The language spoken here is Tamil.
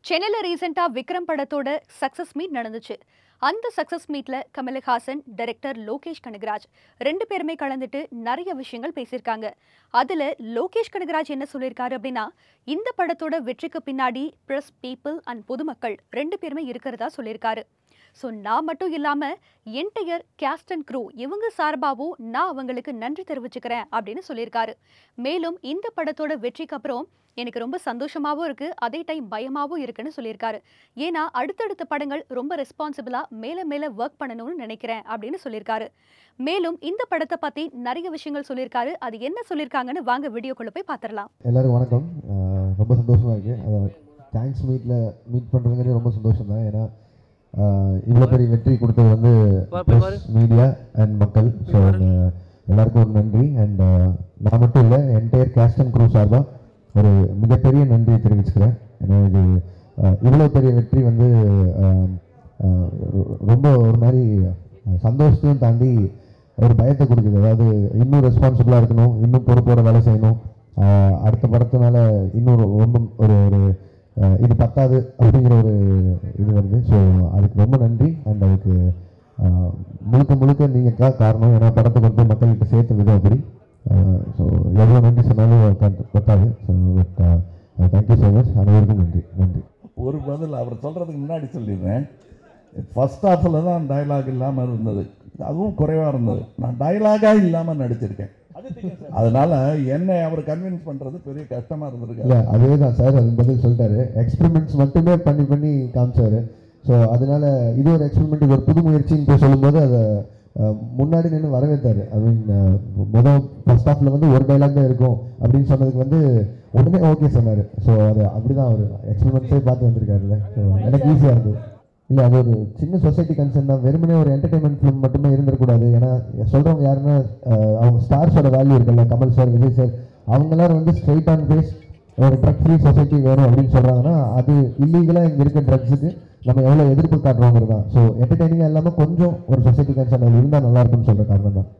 சென்னையில் ரீசெண்டாக விக்ரம் படத்தோட சக்ஸஸ் மீட் நடந்துச்சு அந்த சக்ஸஸ் மீட்ல கமலஹாசன் டைரக்டர் லோகேஷ் கனகராஜ் ரெண்டு பேருமே கலந்துட்டு நிறைய விஷயங்கள் பேசியிருக்காங்க அதுல லோகேஷ் கனகராஜ் என்ன சொல்லியிருக்காரு அப்படின்னா இந்த படத்தோட வெற்றிக்கு பின்னாடி ப்ரெஸ் பீப்புள் அண்ட் பொதுமக்கள் ரெண்டு பேருமே இருக்கிறதா சொல்லியிருக்காரு ஸோ நான் மட்டும் இல்லாம என்டையர் கேஸ்ட் அண்ட் க்ரூ இவங்க சார்பாகவும் நான் அவங்களுக்கு நன்றி தெரிவிச்சுக்கிறேன் அப்படின்னு சொல்லியிருக்காரு மேலும் இந்த படத்தோட வெற்றிக்கு அப்புறம் எனக்கு ரொம்ப சந்தோஷமாவும் இருக்கு அதே டைம் பயமாவும் இருக்குன்னு சொல்லியிருக்காரு ஏன்னா அடுத்தடுத்த படங்கள் ரொம்ப ரெஸ்பான்சிபிளா மேல மேல ஒர்க் பண்ணணும்னு நினைக்கிறேன் அப்படின்னு சொல்லியிருக்காரு மேலும் இந்த படத்தை பத்தி நிறைய விஷயங்கள் சொல்லியிருக்காரு அது என்ன சொல்லியிருக்காங்கன்னு வாங்க வீடியோக்குள்ள போய் பார்த்துடலாம் எல்லாருக்கும் வணக்கம் அஹ் ரொம்ப சந்தோஷமாக இருக்குது தேங்க்ஸ் மீட்டில் மீட் பண்ணுறதுங்கிறது ரொம்ப சந்தோஷம் தான் ஏன்னா இவ்வளோ பெரிய வெற்றி கொடுத்தது வந்து மீடியா அண்ட் மக்கள் ஸோ எல்லாருக்கும் ஒரு நன்றி அண்ட் நான் மட்டும் இல்லை என்டையர் கேஸ்ட் அண்ட் க்ரூ சார்பாக ஒரு மிகப்பெரிய நன்றியை தெரிவிச்சுக்கிறேன் ஏன்னா இது இவ்வளோ பெரிய வெற்றி வந்து அஹ், அஹ், ரொ- ரொம்ப ஒரு மாதிரி சந்தோஷத்தையும் தாண்டி ஒரு பயத்தை கொடுக்குது அதாவது இன்னும் ரெஸ்பான்சிபிளாக இருக்கணும் இன்னும் பொறுப்போட வேலை செய்யணும் ஆஹ் அடுத்த படத்தினால இன்னும் ரொ- ரொம்ப ஒரு ஒரு ஆஹ் இது பத்தாது அப்படிங்கிற ஒரு இது வருது ஸோ அதுக்கு ரொம்ப நன்றி அண்ட் அதுக்கு ஆஹ் முழுக்க முழுக்க நீங்கள் தான் காரணம் ஏன்னா படத்தை கொண்டு போய் மக்கள்கிட்ட சேர்த்த விதம் அப்படி ஸோ எவ்வளோ நன்றி சொன்னாலும் பத்த- பத்தாது so but thank you so much அனைவருக்கும் நன்றி நன்றி ஒரு பதில் அவர் சொல்கிறதுக்கு முன்னாடி சொல்லிடுறேன் ஃபர்ஸ்ட் ஹாஃபில் தான் டயலாக் இல்லாமல் இருந்தது அதுவும் குறைவாக இருந்தது நான் டயலாகாக இல்லாமல் நடிச்சிருக்கேன் அதனால என்னை அவர் கன்வின்ஸ் பண்ணுறது பெரிய கஷ்டமாக இருந்திருக்கு இல்லை அதே தான் சார் அது பதில் சொல்லிட்டாரு எக்ஸ்பெரிமெண்ட்ஸ் மட்டுமே பண்ணி பண்ணி காமிச்சாரு ஸோ அதனால இது ஒரு எக்ஸ்பெரிமெண்ட் ஒரு புது முயற்சின்னு போய் சொல்லும்போது அதை அஹ், முன்னாடி நின்று வரவேற்றாரு ஐ மீன் முதல் ஃபர்ஸ்ட் ஹாஃப்ல வந்து ஒரு டைலாக் தான் இருக்கும் அப்படின்னு சொன்னதுக்கு வந்து உடனே ஓகே சொன்னார் ஸோ அது அப்படி தான் அவர் எக்ஸ்பெரிமெண்ட்ஸே பார்த்து வந்திருக்காருல்ல ஸோ எனக்கு ஈஸியாக இருந்தது இல்லை அது ஒரு சின்ன சொசைட்டி கன்சர்ன் தான் வெறுமனே ஒரு என்டர்டைன்மெண்ட் ஃபிலிம் மட்டுமே இருந்திருக்கூடாது ஏன்னா சொல்கிறவங்க யாருன்னா அஹ், அவங்க ஸ்டார்ஸோட வேல்யூ இருக்குல்ல கமல் சார் விஜய் சார் அவங்க எல்லாரும் வந்து ஸ்ட்ரைட் ஆன் பேஸ் ஒரு ட்ரக் ஃப்ரீ சொசைட்டி வேணும் அப்படின்னு சொல்கிறாங்கன்னா அது இல்லீகலாக இங்கே இருக்க ட்ரக்ஸுக்கு நம்ம எவ்வளோ எதிர்ப்பு காட்டுறோங்கிறது தான் ஸோ என்டர்டைனிங்காக இல்லாமல் கொஞ்சம் ஒரு சொசைட்டி கன்சர்ன் இருந்தால் நல்லா இருக்கும்னு சொல்கிற காரணம் தான்